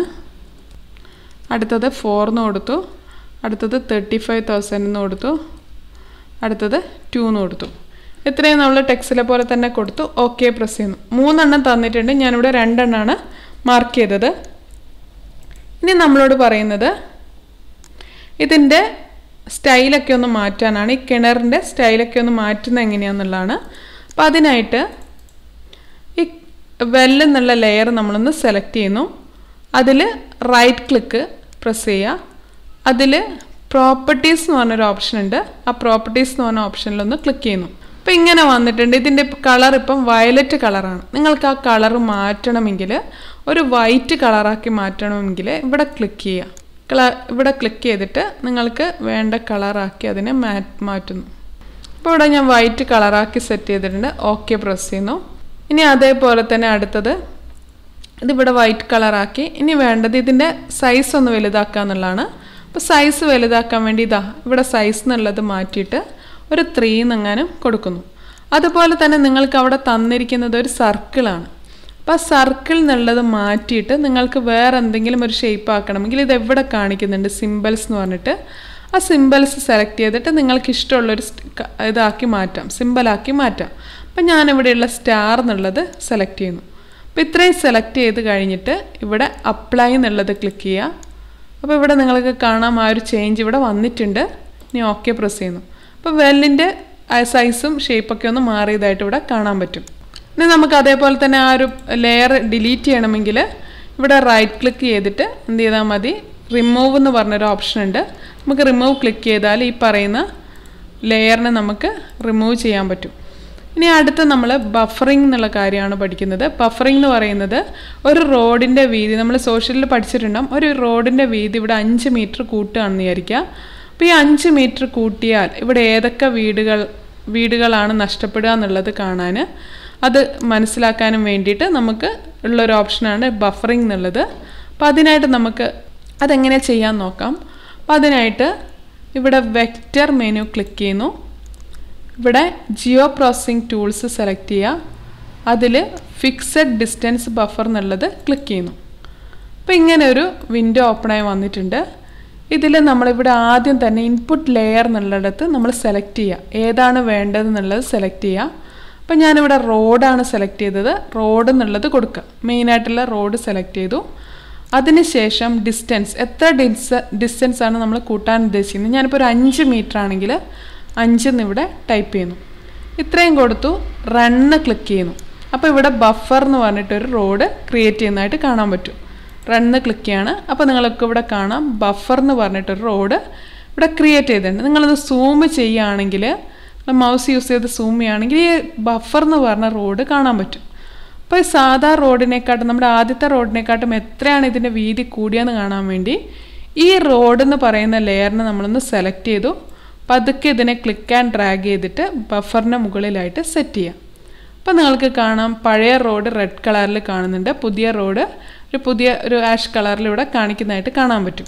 S1: അടുത്തത് ഫോർന്ന് കൊടുത്തു അടുത്തത് തേർട്ടി ഫൈവ് തൗസൻഡ് എന്ന് കൊടുത്തു അടുത്തത് ടു എന്ന് കൊടുത്തു ഇത്രയും നമ്മൾ ടെക്സ്റ്റിലെ പോലെ തന്നെ കൊടുത്തു ഓക്കെ പ്രസ് ചെയ്യുന്നു മൂന്നെണ്ണം തന്നിട്ടുണ്ട് ഞാനിവിടെ രണ്ടെണ്ണമാണ് മാർക്ക് ചെയ്തത് ഇനി നമ്മളോട് പറയുന്നത് ഇതിൻ്റെ സ്റ്റൈലൊക്കെ ഒന്ന് മാറ്റാനാണ് ഈ കിണറിൻ്റെ സ്റ്റൈലൊക്കെ ഒന്ന് മാറ്റുന്നത് എങ്ങനെയാണെന്നുള്ളതാണ് അപ്പോൾ അതിനായിട്ട് ഈ വെല്ല് എന്നുള്ള ലെയർ നമ്മളൊന്ന് സെലക്ട് ചെയ്യുന്നു അതിൽ റൈറ്റ് ക്ലിക്ക് പ്രസ് ചെയ്യുക അതിൽ പ്രോപ്പർട്ടീസ് എന്ന് പറഞ്ഞൊരു ഓപ്ഷൻ ഉണ്ട് ആ പ്രോപ്പർട്ടീസ് എന്ന് പറഞ്ഞ ഓപ്ഷനിലൊന്ന് ക്ലിക്ക് ചെയ്യുന്നു അപ്പോൾ ഇങ്ങനെ വന്നിട്ടുണ്ട് ഇതിൻ്റെ കളർ ഇപ്പം വയലറ്റ് കളറാണ് നിങ്ങൾക്ക് ആ കളർ മാറ്റണമെങ്കിൽ ഒരു വൈറ്റ് കളറാക്കി മാറ്റണമെങ്കിൽ ഇവിടെ ക്ലിക്ക് ചെയ്യുക കള ഇവിടെ ക്ലിക്ക് ചെയ്തിട്ട് നിങ്ങൾക്ക് വേണ്ട കളറാക്കി അതിനെ മാ മാറ്റുന്നു അപ്പോൾ ഇവിടെ ഞാൻ വൈറ്റ് കളറാക്കി സെറ്റ് ചെയ്തിട്ടുണ്ട് ഓക്കെ പ്രസ് ചെയ്യുന്നു ഇനി അതേപോലെ തന്നെ അടുത്തത് ഇതിവിടെ വൈറ്റ് കളറാക്കി ഇനി വേണ്ടത് ഇതിൻ്റെ സൈസ് ഒന്ന് വലുതാക്കുക എന്നുള്ളതാണ് അപ്പോൾ സൈസ് വലുതാക്കാൻ വേണ്ടി ഇതാ ഇവിടെ സൈസ് എന്നുള്ളത് മാറ്റിയിട്ട് ഒരു ത്രീ എന്നെങ്ങാനും കൊടുക്കുന്നു അതുപോലെ തന്നെ നിങ്ങൾക്ക് അവിടെ തന്നിരിക്കുന്നത് ഒരു സർക്കിളാണ് അപ്പോൾ ആ സർക്കിൾ എന്നുള്ളത് മാറ്റിയിട്ട് നിങ്ങൾക്ക് വേറെ എന്തെങ്കിലും ഒരു ഷേപ്പ് ആക്കണമെങ്കിൽ ഇത് എവിടെ കാണിക്കുന്നുണ്ട് സിമ്പിൾസ് എന്ന് പറഞ്ഞിട്ട് ആ സിമ്പിൾസ് സെലക്ട് ചെയ്തിട്ട് നിങ്ങൾക്ക് ഇഷ്ടമുള്ളൊരു സ്റ്റ് ക- ഇതാക്കി മാറ്റാം സിമ്പിളാക്കി മാറ്റാം അപ്പം ഞാനിവിടെയുള്ള സ്റ്റാർ എന്നുള്ളത് സെലക്ട് ചെയ്യുന്നു അപ്പോൾ ഇത്രയും സെലക്ട് ചെയ്ത് കഴിഞ്ഞിട്ട് ഇവിടെ അപ്ലൈ എന്നുള്ളത് ക്ലിക്ക് ചെയ്യുക അപ്പോൾ ഇവിടെ നിങ്ങൾക്ക് കാണാം ആ ഒരു ചേഞ്ച് ഇവിടെ വന്നിട്ടുണ്ട് ഇനി ഓക്കെ പ്രസ് ചെയ്യുന്നു അപ്പോൾ വെല്ലിൻ്റെ സൈസും ഷേപ്പൊക്കെ ഒന്ന് മാറിയതായിട്ട് ഇവിടെ കാണാൻ പറ്റും ഇനി നമുക്ക് അതേപോലെ തന്നെ ആ ഒരു ലെയർ ഡിലീറ്റ് ചെയ്യണമെങ്കിൽ ഇവിടെ റൈറ്റ് ക്ലിക്ക് ചെയ്തിട്ട് എന്ത് ചെയ്താൽ മതി റിമൂവ് എന്ന് പറഞ്ഞൊരു ഓപ്ഷൻ ഉണ്ട് നമുക്ക് റിമൂവ് ക്ലിക്ക് ചെയ്താൽ ഈ പറയുന്ന ലെയറിനെ നമുക്ക് റിമൂവ് ചെയ്യാൻ പറ്റും ഇനി അടുത്ത നമ്മൾ ബഫറിംഗ് എന്നുള്ള കാര്യമാണ് പഠിക്കുന്നത് ബഫറിംഗ് എന്ന് പറയുന്നത് ഒരു റോഡിൻ്റെ വീതി നമ്മൾ സോഷ്യലിൽ പഠിച്ചിട്ടുണ്ടാകും ഒരു റോഡിൻ്റെ വീതി ഇവിടെ അഞ്ച് മീറ്റർ കൂട്ടുകയാണെന്ന് വിചാരിക്കുക അപ്പോൾ ഈ അഞ്ച് മീറ്റർ കൂട്ടിയാൽ ഇവിടെ ഏതൊക്കെ വീടുകൾ വീടുകളാണ് നഷ്ടപ്പെടുക എന്നുള്ളത് കാണാൻ അത് മനസ്സിലാക്കാനും വേണ്ടിയിട്ട് നമുക്ക് ഉള്ളൊരു ഓപ്ഷനാണ് ബഫറിംഗ് എന്നുള്ളത് അപ്പോൾ അതിനായിട്ട് നമുക്ക് അതെങ്ങനെ ചെയ്യാൻ നോക്കാം അപ്പോൾ അതിനായിട്ട് ഇവിടെ വെക്റ്റർ മെനു ക്ലിക്ക് ചെയ്യുന്നു ഇവിടെ ജിയോ പ്രോസസ്സിംഗ് ടൂൾസ് സെലക്ട് ചെയ്യുക അതിൽ ഫിക്സഡ് ഡിസ്റ്റൻസ് ബഫർ എന്നുള്ളത് ക്ലിക്ക് ചെയ്യുന്നു അപ്പോൾ ഇങ്ങനെ ഒരു വിൻഡോ ഓപ്പണായി വന്നിട്ടുണ്ട് ഇതിൽ നമ്മളിവിടെ ആദ്യം തന്നെ ഇൻപുട്ട് ലെയർ എന്നുള്ളിടത്ത് നമ്മൾ സെലക്ട് ചെയ്യുക ഏതാണ് വേണ്ടത് എന്നുള്ളത് സെലക്ട് ചെയ്യുക അപ്പോൾ ഞാനിവിടെ റോഡാണ് സെലക്ട് ചെയ്തത് റോഡ് എന്നുള്ളത് കൊടുക്കുക മെയിനായിട്ടുള്ള റോഡ് സെലക്ട് ചെയ്തു അതിനുശേഷം ഡിസ്റ്റൻസ് എത്ര ഡിസ് ഡിസ്റ്റൻസ് ആണ് നമ്മൾ കൂട്ടാൻ ഉദ്ദേശിക്കുന്നത് ഞാനിപ്പോൾ ഒരു അഞ്ച് മീറ്റർ ആണെങ്കിൽ അഞ്ചെന്ന് ഇവിടെ ടൈപ്പ് ചെയ്യുന്നു ഇത്രയും കൊടുത്തു റണ്ണ് ക്ലിക്ക് ചെയ്യുന്നു അപ്പോൾ ഇവിടെ ബഫർ എന്ന് പറഞ്ഞിട്ടൊരു റോഡ് ക്രിയേറ്റ് ചെയ്യുന്നതായിട്ട് കാണാൻ പറ്റും റണ്ണ് ക്ലിക്ക് ചെയ്യാണ് അപ്പോൾ നിങ്ങൾക്ക് ഇവിടെ കാണാം ബഫർ എന്ന് പറഞ്ഞിട്ടൊരു റോഡ് ഇവിടെ ക്രിയേറ്റ് ചെയ്തിട്ടുണ്ട് നിങ്ങളത് സൂം ചെയ്യുകയാണെങ്കിൽ മൗസ് യൂസ് ചെയ്ത് സൂം ചെയ്യുകയാണെങ്കിൽ ഈ ബഫർ എന്ന് പറഞ്ഞ റോഡ് കാണാൻ പറ്റും അപ്പോൾ ഈ സാധാ റോഡിനെക്കാട്ടും നമ്മുടെ ആദ്യത്തെ റോഡിനെക്കാട്ടും എത്രയാണ് ഇതിൻ്റെ വീതി കൂടിയെന്ന് കാണാൻ വേണ്ടി ഈ റോഡ് എന്ന് പറയുന്ന ലെയറിനെ നമ്മളൊന്ന് സെലക്ട് ചെയ്തു പതുക്കെ ഇതിനെ ക്ലിക്ക് ആൻഡ് ഡ്രാഗ് ചെയ്തിട്ട് ബഫറിൻ്റെ മുകളിലായിട്ട് സെറ്റ് ചെയ്യാം അപ്പോൾ നിങ്ങൾക്ക് കാണാം പഴയ റോഡ് റെഡ് കളറിൽ കാണുന്നുണ്ട് പുതിയ റോഡ് ഒരു പുതിയ ഒരു ആഷ് കളറിൽ ഇവിടെ കാണിക്കുന്നതായിട്ട് കാണാൻ പറ്റും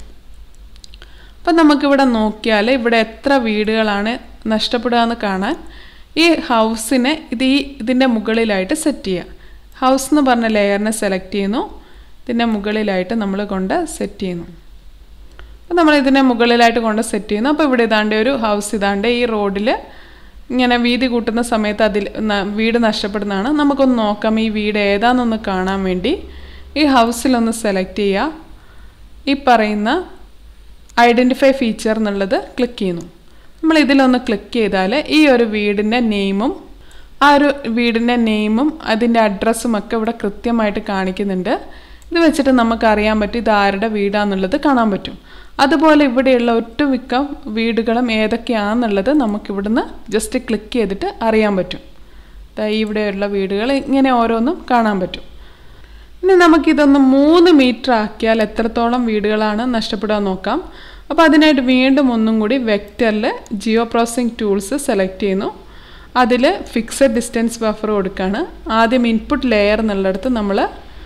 S1: അപ്പം നമുക്കിവിടെ നോക്കിയാൽ ഇവിടെ എത്ര വീടുകളാണ് നഷ്ടപ്പെടുക എന്ന് കാണാൻ ഈ ഹൗസിനെ ഇത് ഈ ഇതിൻ്റെ മുകളിലായിട്ട് സെറ്റ് ചെയ്യുക ഹൗസ് എന്ന് പറഞ്ഞ ലെയറിനെ സെലക്ട് ചെയ്യുന്നു ഇതിൻ്റെ മുകളിലായിട്ട് നമ്മൾ കൊണ്ട് സെറ്റ് ചെയ്യുന്നു അപ്പോൾ നമ്മൾ ഇതിനെ മുകളിലായിട്ട് കൊണ്ട് സെറ്റ് ചെയ്യുന്നു അപ്പോൾ ഇവിടെ ഇതാണ്ട് ഒരു ഹൗസ് ഇതാണ്ട് ഈ റോഡിൽ ഇങ്ങനെ വീതി കൂട്ടുന്ന സമയത്ത് അതിൽ വീട് നഷ്ടപ്പെടുന്നതാണ് നമുക്കൊന്ന് നോക്കാം ഈ വീട് ഏതാണെന്നൊന്ന് കാണാൻ വേണ്ടി ഈ ഹൗസിലൊന്ന് സെലക്ട് ചെയ്യുക ഈ പറയുന്ന ഐഡൻറ്റിഫൈ ഫീച്ചർ എന്നുള്ളത് ക്ലിക്ക് ചെയ്യുന്നു നമ്മൾ ഇതിലൊന്ന് ക്ലിക്ക് ചെയ്താൽ ഈ ഒരു വീടിൻ്റെ നെയിമും ആ ഒരു വീടിൻ്റെ നെയിമും അതിൻ്റെ അഡ്രസ്സും ഒക്കെ ഇവിടെ കൃത്യമായിട്ട് കാണിക്കുന്നുണ്ട് ഇത് വെച്ചിട്ട് നമുക്ക് അറിയാൻ പറ്റും ഇത് ആരുടെ വീടാന്നുള്ളത് കാണാൻ പറ്റും അതുപോലെ ഇവിടെയുള്ള ഒട്ടുമിക്ക വീടുകളും ഏതൊക്കെയാണെന്നുള്ളത് നമുക്കിവിടുന്ന് ജസ്റ്റ് ക്ലിക്ക് ചെയ്തിട്ട് അറിയാൻ പറ്റും ഇവിടെയുള്ള വീടുകൾ ഇങ്ങനെ ഓരോന്നും കാണാൻ പറ്റും ഇനി നമുക്കിതൊന്ന് മൂന്ന് മീറ്റർ ആക്കിയാൽ എത്രത്തോളം വീടുകളാണ് നഷ്ടപ്പെടുക നോക്കാം അപ്പോൾ അതിനായിട്ട് വീണ്ടും ഒന്നും കൂടി വെക്റ്ററിൽ ജിയോ പ്രോസസിങ് ടൂൾസ് സെലക്ട് ചെയ്യുന്നു അതിൽ ഫിക്സഡ് ഡിസ്റ്റൻസ് ബഫർ കൊടുക്കുകയാണ് ആദ്യം ഇൻപുട്ട് ലെയർ എന്നുള്ളിടത്ത് നമ്മൾ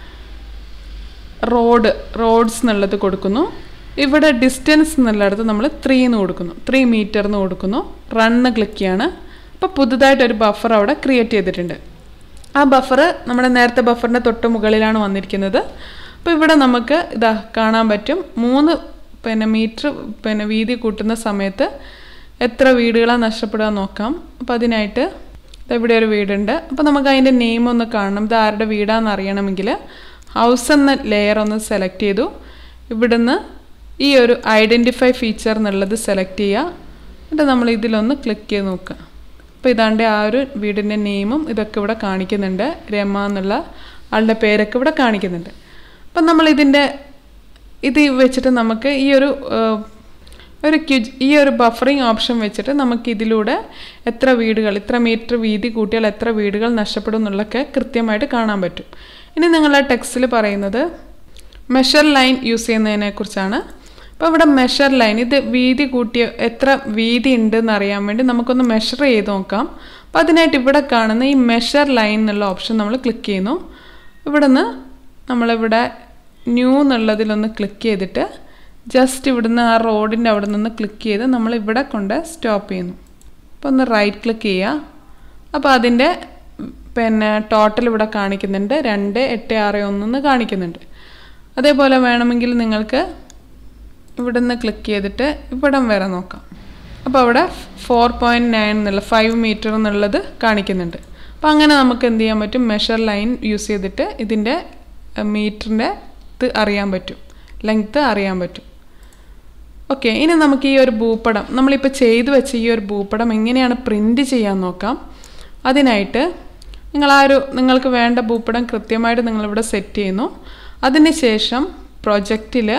S1: റോഡ് റോഡ്സ് എന്നുള്ളത് കൊടുക്കുന്നു ഇവിടെ ഡിസ്റ്റൻസ് എന്നുള്ളിടത്ത് നമ്മൾ ത്രീ എന്ന് കൊടുക്കുന്നു ത്രീ മീറ്റർ എന്ന് കൊടുക്കുന്നു റണ്ണ് ക്ലിക്ക് ചെയ്യാണ് അപ്പോൾ പുതുതായിട്ടൊരു ബഫർ അവിടെ ക്രിയേറ്റ് ചെയ്തിട്ടുണ്ട് ആ ബഫർ നമ്മുടെ നേരത്തെ ബഫറിൻ്റെ തൊട്ട് മുകളിലാണ് വന്നിരിക്കുന്നത് അപ്പോൾ ഇവിടെ നമുക്ക് ഇതാ കാണാൻ പറ്റും മൂന്ന് പിന്നെ മീറ്റർ പിന്നെ വീതി കൂട്ടുന്ന സമയത്ത് എത്ര വീടുകളാണ് നഷ്ടപ്പെടുക നോക്കാം അപ്പോൾ അതിനായിട്ട് ഇവിടെ ഒരു വീടുണ്ട് അപ്പോൾ നമുക്ക് അതിൻ്റെ നെയിം ഒന്ന് കാണണം ഇത് ആരുടെ വീടാണെന്ന് അറിയണമെങ്കിൽ ഹൗസ് എന്ന ലെയർ ഒന്ന് സെലക്ട് ചെയ്തു ഇവിടുന്ന് ഈ ഒരു ഐഡൻറ്റിഫൈ ഫീച്ചർ എന്നുള്ളത് സെലക്ട് ചെയ്യുക എന്നിട്ട് നമ്മൾ ഇതിലൊന്ന് ക്ലിക്ക് ചെയ്ത് നോക്കുക അപ്പോൾ ഇതാണ്ട് ആ ഒരു വീടിൻ്റെ നെയിമും ഇതൊക്കെ ഇവിടെ കാണിക്കുന്നുണ്ട് രമ എന്നുള്ള ആളുടെ പേരൊക്കെ ഇവിടെ കാണിക്കുന്നുണ്ട് അപ്പം നമ്മൾ ഇതിൻ്റെ ഇത് വെച്ചിട്ട് നമുക്ക് ഈ ഒരു ഒരു ക്യുജ് ഈ ഒരു ബഫറിങ് ഓപ്ഷൻ വെച്ചിട്ട് നമുക്ക് ഇതിലൂടെ എത്ര വീടുകൾ ഇത്ര മീറ്റർ വീതി കൂട്ടിയാൽ എത്ര വീടുകൾ നഷ്ടപ്പെടും എന്നുള്ളതൊക്കെ കൃത്യമായിട്ട് കാണാൻ പറ്റും ഇനി നിങ്ങളുടെ ടെക്സ്റ്റിൽ പറയുന്നത് മെഷർ ലൈൻ യൂസ് ചെയ്യുന്നതിനെ കുറിച്ചാണ് അപ്പോൾ ഇവിടെ മെഷർ ലൈൻ ഇത് വീതി കൂട്ടിയ എത്ര വീതി ഉണ്ട് എന്ന് അറിയാൻ വേണ്ടി നമുക്കൊന്ന് മെഷർ ചെയ്ത് നോക്കാം അപ്പോൾ അതിനായിട്ട് ഇവിടെ കാണുന്ന ഈ മെഷർ ലൈൻ എന്നുള്ള ഓപ്ഷൻ നമ്മൾ ക്ലിക്ക് ചെയ്യുന്നു ഇവിടുന്ന് നമ്മളിവിടെ ന്യൂ എന്നുള്ളതിലൊന്ന് ക്ലിക്ക് ചെയ്തിട്ട് ജസ്റ്റ് ഇവിടുന്ന് ആ റോഡിൻ്റെ അവിടെ നിന്ന് ക്ലിക്ക് ചെയ്ത് നമ്മൾ ഇവിടെ കൊണ്ട് സ്റ്റോപ്പ് ചെയ്യുന്നു അപ്പോൾ ഒന്ന് റൈറ്റ് ക്ലിക്ക് ചെയ്യുക അപ്പോൾ അതിൻ്റെ പിന്നെ ടോട്ടൽ ഇവിടെ കാണിക്കുന്നുണ്ട് രണ്ട് എട്ട് ആറ് ഒന്നെന്ന് കാണിക്കുന്നുണ്ട് അതേപോലെ വേണമെങ്കിൽ നിങ്ങൾക്ക് ഇവിടുന്ന് ക്ലിക്ക് ചെയ്തിട്ട് ഇവിടം വരെ നോക്കാം അപ്പോൾ അവിടെ ഫോർ പോയിൻറ്റ് നയൻ എന്നുള്ള ഫൈവ് മീറ്റർ എന്നുള്ളത് കാണിക്കുന്നുണ്ട് അപ്പോൾ അങ്ങനെ നമുക്ക് എന്ത് ചെയ്യാൻ പറ്റും മെഷർ ലൈൻ യൂസ് ചെയ്തിട്ട് ഇതിൻ്റെ മീറ്ററിൻ്റെ ഇത് അറിയാൻ പറ്റും ലെങ്ത്ത് അറിയാൻ പറ്റും ഓക്കെ ഇനി നമുക്ക് ഈ ഒരു ഭൂപടം നമ്മളിപ്പോൾ ചെയ്തു വെച്ച ഈ ഒരു ഭൂപടം എങ്ങനെയാണ് പ്രിൻ്റ് ചെയ്യാൻ നോക്കാം അതിനായിട്ട് നിങ്ങൾ ആ ഒരു നിങ്ങൾക്ക് വേണ്ട ഭൂപടം കൃത്യമായിട്ട് നിങ്ങളിവിടെ സെറ്റ് ചെയ്യുന്നു അതിനുശേഷം പ്രൊജക്റ്റിൽ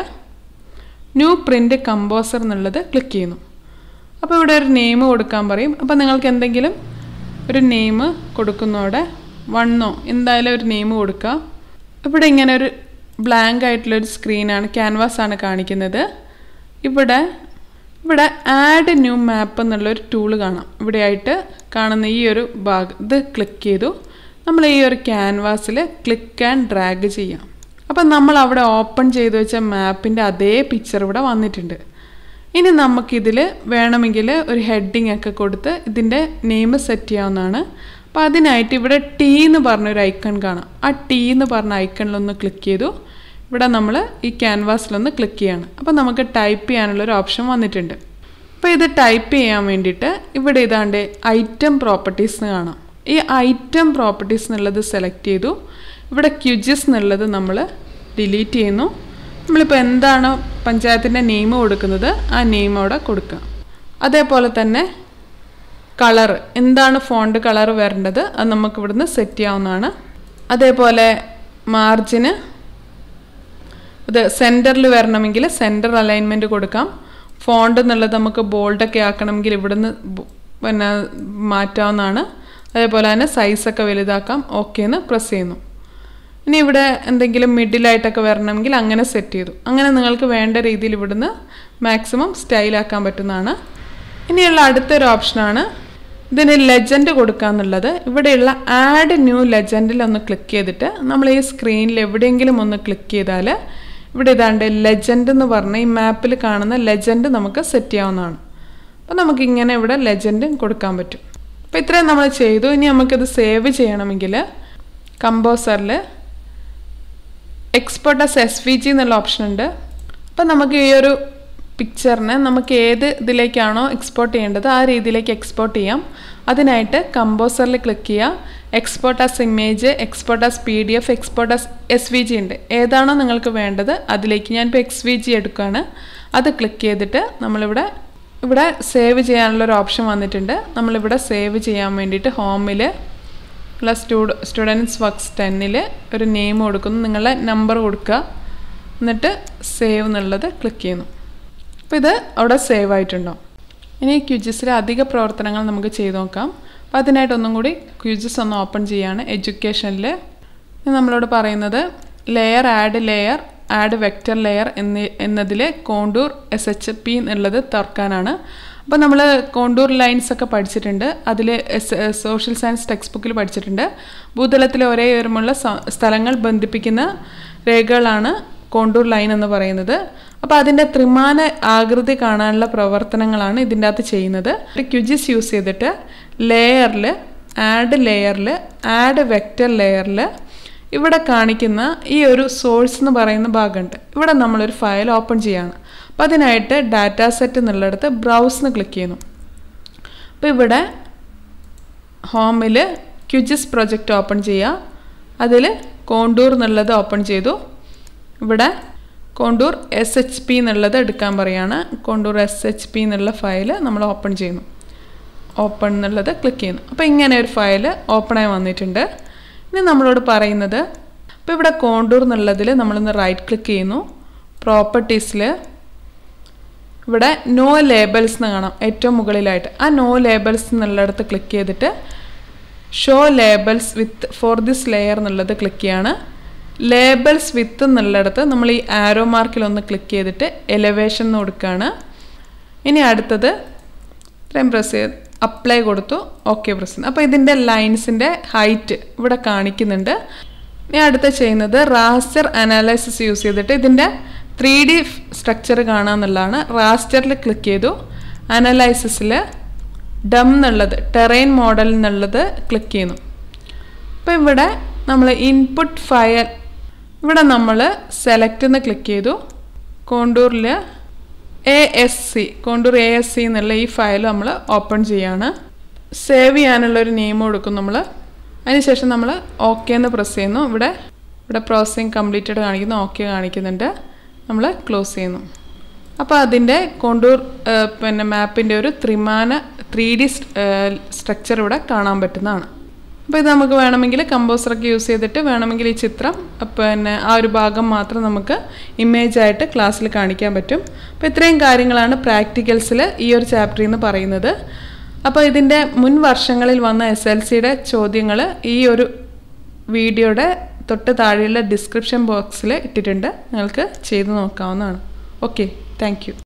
S1: ന്യൂ പ്രിൻ്റ് കമ്പോസർ എന്നുള്ളത് ക്ലിക്ക് ചെയ്യുന്നു അപ്പോൾ ഇവിടെ ഒരു നെയിം കൊടുക്കാൻ പറയും അപ്പോൾ നിങ്ങൾക്ക് എന്തെങ്കിലും ഒരു നെയിം കൊടുക്കുന്നതോടെ വണ്ണോ എന്തായാലും ഒരു നെയിം കൊടുക്കുക ഇവിടെ ഇങ്ങനെ ഒരു ബ്ലാങ്ക് ആയിട്ടുള്ളൊരു സ്ക്രീനാണ് ക്യാൻവാസ് ആണ് കാണിക്കുന്നത് ഇവിടെ ഇവിടെ ആഡ് ന്യൂ മാപ്പ് എന്നുള്ളൊരു ടൂൾ കാണാം ഇവിടെയായിട്ട് കാണുന്ന ഈ ഒരു ഭാഗം ഇത് ക്ലിക്ക് ചെയ്തു നമ്മൾ ഈ ഒരു ക്യാൻവാസിൽ ക്ലിക്ക് ആൻഡ് ഡ്രാഗ് ചെയ്യാം അപ്പം നമ്മൾ അവിടെ ഓപ്പൺ ചെയ്ത് വെച്ച മാപ്പിൻ്റെ അതേ പിക്ചർ ഇവിടെ വന്നിട്ടുണ്ട് ഇനി നമുക്കിതിൽ വേണമെങ്കിൽ ഒരു ഹെഡിങ് ഒക്കെ കൊടുത്ത് ഇതിൻ്റെ നെയിം സെറ്റ് ചെയ്യാവുന്നതാണ് അപ്പോൾ അതിനായിട്ട് ഇവിടെ ടി എന്ന് പറഞ്ഞൊരു ഐക്കൺ കാണാം ആ ടി എന്ന് പറഞ്ഞ ഐക്കണിലൊന്ന് ക്ലിക്ക് ചെയ്തു ഇവിടെ നമ്മൾ ഈ ക്യാൻവാസിലൊന്ന് ക്ലിക്ക് ചെയ്യാണ് അപ്പോൾ നമുക്ക് ടൈപ്പ് ചെയ്യാനുള്ളൊരു ഓപ്ഷൻ വന്നിട്ടുണ്ട് അപ്പോൾ ഇത് ടൈപ്പ് ചെയ്യാൻ വേണ്ടിയിട്ട് ഇവിടെ ഇതാണ്ട് ഐറ്റം പ്രോപ്പർട്ടീസ് എന്ന് കാണാം ഈ ഐറ്റം പ്രോപ്പർട്ടീസ് എന്നുള്ളത് സെലക്ട് ചെയ്തു ഇവിടെ ക്യുജിസ് എന്നുള്ളത് നമ്മൾ ഡിലീറ്റ് ചെയ്യുന്നു നമ്മളിപ്പോൾ എന്താണ് പഞ്ചായത്തിൻ്റെ നെയിം കൊടുക്കുന്നത് ആ നെയിം അവിടെ കൊടുക്കുക അതേപോലെ തന്നെ കളർ എന്താണ് ഫോണ്ട് കളർ വരേണ്ടത് അത് നമുക്ക് ഇവിടുന്ന് സെറ്റ് ചെയ്യാവുന്നതാണ് അതേപോലെ മാർജിന് ഇത് സെൻറ്ററിൽ വരണമെങ്കിൽ സെൻറ്റർ അലൈൻമെൻറ്റ് കൊടുക്കാം ഫോണ്ട് എന്നുള്ളത് നമുക്ക് ബോൾഡൊക്കെ ആക്കണമെങ്കിൽ ഇവിടുന്ന് ബ് പിന്നെ മാറ്റാവുന്നതാണ് അതേപോലെ തന്നെ സൈസൊക്കെ വലുതാക്കാം ഓക്കെ എന്ന് പ്രസ് ചെയ്യുന്നു ഇനി ഇവിടെ എന്തെങ്കിലും മിഡിലായിട്ടൊക്കെ വരണമെങ്കിൽ അങ്ങനെ സെറ്റ് ചെയ്തു അങ്ങനെ നിങ്ങൾക്ക് വേണ്ട രീതിയിൽ ഇവിടുന്ന് മാക്സിമം സ്റ്റൈലാക്കാൻ പറ്റുന്നതാണ് ഇനിയുള്ള അടുത്തൊരു ഓപ്ഷനാണ് ഇതിന് ലെജൻഡ് കൊടുക്കുക എന്നുള്ളത് ഇവിടെയുള്ള ആഡ് ന്യൂ ലെജൻഡിൽ ഒന്ന് ക്ലിക്ക് ചെയ്തിട്ട് നമ്മൾ ഈ സ്ക്രീനിൽ എവിടെയെങ്കിലും ഒന്ന് ക്ലിക്ക് ചെയ്താൽ ഇവിടെ ഇതാണ്ട് ലെജൻഡ് എന്ന് പറഞ്ഞ ഈ മാപ്പിൽ കാണുന്ന ലെജൻഡ് നമുക്ക് സെറ്റ് ചെയ്യാവുന്നതാണ് അപ്പോൾ നമുക്കിങ്ങനെ ഇവിടെ ലെജൻഡ് കൊടുക്കാൻ പറ്റും അപ്പോൾ ഇത്രയും നമ്മൾ ചെയ്തു ഇനി നമുക്കിത് സേവ് ചെയ്യണമെങ്കിൽ കമ്പോസറിൽ export as S V G എന്നുള്ള ഓപ്ഷൻ ഉണ്ട് അപ്പം നമുക്ക് ഈ ഒരു പിക്ചറിനെ നമുക്ക് ഏത് ഇതിലേക്കാണോ എക്സ്പോർട്ട് ചെയ്യേണ്ടത് ആ രീതിയിലേക്ക് എക്സ്പോർട്ട് ചെയ്യാം അതിനായിട്ട് കമ്പോസറിൽ ക്ലിക്ക് ചെയ്യുക export as image export as P D F export as S V G ഉണ്ട് ഏതാണോ നിങ്ങൾക്ക് വേണ്ടത് അതിലേക്ക് ഞാനിപ്പോൾ എക്സ് വി ജി എടുക്കുകയാണ് അത് ക്ലിക്ക് ചെയ്തിട്ട് നമ്മളിവിടെ ഇവിടെ സേവ് ചെയ്യാനുള്ളൊരു ഓപ്ഷൻ വന്നിട്ടുണ്ട് നമ്മളിവിടെ സേവ് ചെയ്യാൻ വേണ്ടിയിട്ട് ഹോമിൽ ഉള്ള സ്റ്റുഡ സ്റ്റുഡൻസ് വർക്ക്സ് ടെന്നിൽ ഒരു നെയിം കൊടുക്കുന്നു നിങ്ങളുടെ നമ്പർ കൊടുക്കുക എന്നിട്ട് സേവ് എന്നുള്ളത് ക്ലിക്ക് ചെയ്യുന്നു അപ്പോൾ ഇത് അവിടെ സേവ് ആയിട്ടുണ്ടോ ഇനി ക്യൂജിസിലെ അധിക പ്രവർത്തനങ്ങൾ നമുക്ക് ചെയ്തു നോക്കാം അപ്പോൾ അതിനായിട്ട് ഒന്നും കൂടി ക്യൂജിസ് ഒന്ന് ഓപ്പൺ ചെയ്യാണ് എഡ്യൂക്കേഷനിൽ നമ്മളോട് പറയുന്നത് layer add layer add vector layer എന്നി എന്നതിൽ കോണ്ടൂർ എസ് എച്ച് പി എന്നുള്ളത് തുറക്കാനാണ് അപ്പോൾ നമ്മൾ കോണ്ടൂർ ലൈൻസ് ഒക്കെ പഠിച്ചിട്ടുണ്ട് അതിൽ സോഷ്യൽ സയൻസ് ടെക്സ്റ്റ് ബുക്കിൽ പഠിച്ചിട്ടുണ്ട് ഭൂതലത്തിലെ ഒരേ ഉയരമുള്ള സ്ഥലങ്ങൾ ബന്ധിപ്പിക്കുന്ന രേഖകളാണ് കോണ്ടൂർ ലൈൻ എന്ന് പറയുന്നത് അപ്പോൾ അതിൻ്റെ ത്രിമാന ആകൃതി കാണാനുള്ള പ്രവർത്തനങ്ങളാണ് ഇതിൻ്റെ അകത്ത് ചെയ്യുന്നത് ക്യുജിസ് യൂസ് ചെയ്തിട്ട് ലെയറിൽ ആഡ് ലെയറിൽ ആഡ് വെക്റ്റർ ലെയറിൽ ഇവിടെ കാണിക്കുന്ന ഈ ഒരു സോഴ്സ് എന്ന് പറയുന്ന ഭാഗമുണ്ട് ഇവിടെ നമ്മളൊരു ഫയൽ ഓപ്പൺ ചെയ്യാണ് അപ്പോൾ അതിനായിട്ട് ഡാറ്റാ സെറ്റ് എന്നുള്ളിടത്ത് ബ്രൗസ് എന്ന് ക്ലിക്ക് ചെയ്യുന്നു അപ്പോൾ ഇവിടെ ഹോമിൽ ക്യുജിസ് പ്രൊജക്റ്റ് ഓപ്പൺ ചെയ്യുക അതിൽ കോണ്ടൂർ എന്നുള്ളത് ഓപ്പൺ ചെയ്തു ഇവിടെ കോണ്ടൂർ എസ് എച്ച് പി എന്നുള്ളത് എടുക്കാൻ പറയുകയാണ് കോണ്ടൂർ എസ് എച്ച് പി എന്നുള്ള ഫയൽ നമ്മൾ ഓപ്പൺ ചെയ്യുന്നു ഓപ്പൺ എന്നുള്ളത് ക്ലിക്ക് ചെയ്യുന്നു അപ്പോൾ ഇങ്ങനെ ഒരു ഫയൽ ഓപ്പണായി വന്നിട്ടുണ്ട് ഇനി നമ്മളോട് പറയുന്നത് അപ്പോൾ ഇവിടെ കോണ്ടൂർ എന്നുള്ളതിൽ നമ്മളൊന്ന് റൈറ്റ് ക്ലിക്ക് ചെയ്യുന്നു പ്രോപ്പർട്ടീസിൽ ഇവിടെ നോ ലേബൽസ് എന്ന് കാണാം ഏറ്റവും മുകളിലായിട്ട് ആ നോ ലേബൽസ് എന്നുള്ളിടത്ത് ക്ലിക്ക് ചെയ്തിട്ട് show labels with for this layer എന്നുള്ളത് ക്ലിക്ക് ചെയ്യാണ് ലേബൽസ് വിത്ത് എന്നുള്ളിടത്ത് നമ്മൾ ഈ ആരോ മാർക്കിൽ ഒന്ന് ക്ലിക്ക് ചെയ്തിട്ട് എലവേഷൻ എന്ന് കൊടുക്കുകയാണ് ഇനി അടുത്തത് ഇത്രയും പ്രസ് ചെയ്ത് അപ്ലൈ കൊടുത്തു ഓക്കെ പ്രസ് ചെയ്യുന്നു അപ്പോൾ ഇതിൻ്റെ ലൈൻസിൻ്റെ ഹൈറ്റ് ഇവിടെ കാണിക്കുന്നുണ്ട് ഇനി അടുത്ത ചെയ്യുന്നത് റാസ്റ്റർ അനാലിസിസ് യൂസ് ചെയ്തിട്ട് ഇതിൻ്റെ ത്രീ ഡി സ്ട്രക്ചർ കാണാമെന്നുള്ളതാണ് റാസ്റ്ററിൽ ക്ലിക്ക് ചെയ്തു അനലൈസിസിൽ ഡം എന്നുള്ളത് ടെറൈൻ മോഡൽ എന്നുള്ളത് ക്ലിക്ക് ചെയ്യുന്നു അപ്പോൾ ഇവിടെ നമ്മൾ ഇൻപുട്ട് ഫയൽ ഇവിടെ നമ്മൾ സെലക്ട് എന്ന് ക്ലിക്ക് ചെയ്തു കോണ്ടൂറിൽ A S C contour A S C എന്നുള്ള ഈ ഫയൽ നമ്മൾ ഓപ്പൺ ചെയ്യാണ് സേവ് ചെയ്യാനുള്ള ഒരു നെയിം കൊടുക്കും നമ്മൾ അതിനുശേഷം നമ്മൾ ഓക്കെ എന്ന് പ്രസ് ചെയ്യുന്നു ഇവിടെ ഇവിടെ പ്രോസസ്സിങ് കംപ്ലീറ്റഡ് കാണിക്കുന്നു ഓക്കെ കാണിക്കുന്നുണ്ട് നമ്മൾ ക്ലോസ് ചെയ്യുന്നു അപ്പോൾ അതിൻ്റെ കോണ്ടൂർ പിന്നെ മാപ്പിൻ്റെ ഒരു ത്രിമാന ത്രീ ഡി സ്ട്രക്ചർ ഇവിടെ കാണാൻ പറ്റുന്നതാണ് അപ്പോൾ ഇത് നമുക്ക് വേണമെങ്കിൽ കമ്പോസറൊക്കെ യൂസ് ചെയ്തിട്ട് വേണമെങ്കിൽ ഈ ചിത്രം പിന്നെ ആ ഒരു ഭാഗം മാത്രം നമുക്ക് ഇമേജായിട്ട് ക്ലാസ്സിൽ കാണിക്കാൻ പറ്റും അപ്പോൾ ഇത്രയും കാര്യങ്ങളാണ് പ്രാക്ടിക്കൽസിൽ ഈ ഒരു ചാപ്റ്ററിൽ നിന്ന് പറയുന്നത് അപ്പോൾ ഇതിൻ്റെ മുൻ വർഷങ്ങളിൽ വന്ന എസ് എൽ സിയുടെ ചോദ്യങ്ങൾ ഈ ഒരു വീഡിയോയുടെ തൊട്ട് താഴെയുള്ള ഡിസ്ക്രിപ്ഷൻ ബോക്സിൽ ഇട്ടിട്ടുണ്ട് നിങ്ങൾക്ക് ചെയ്ത് നോക്കാവുന്നതാണ് ഓക്കെ താങ്ക്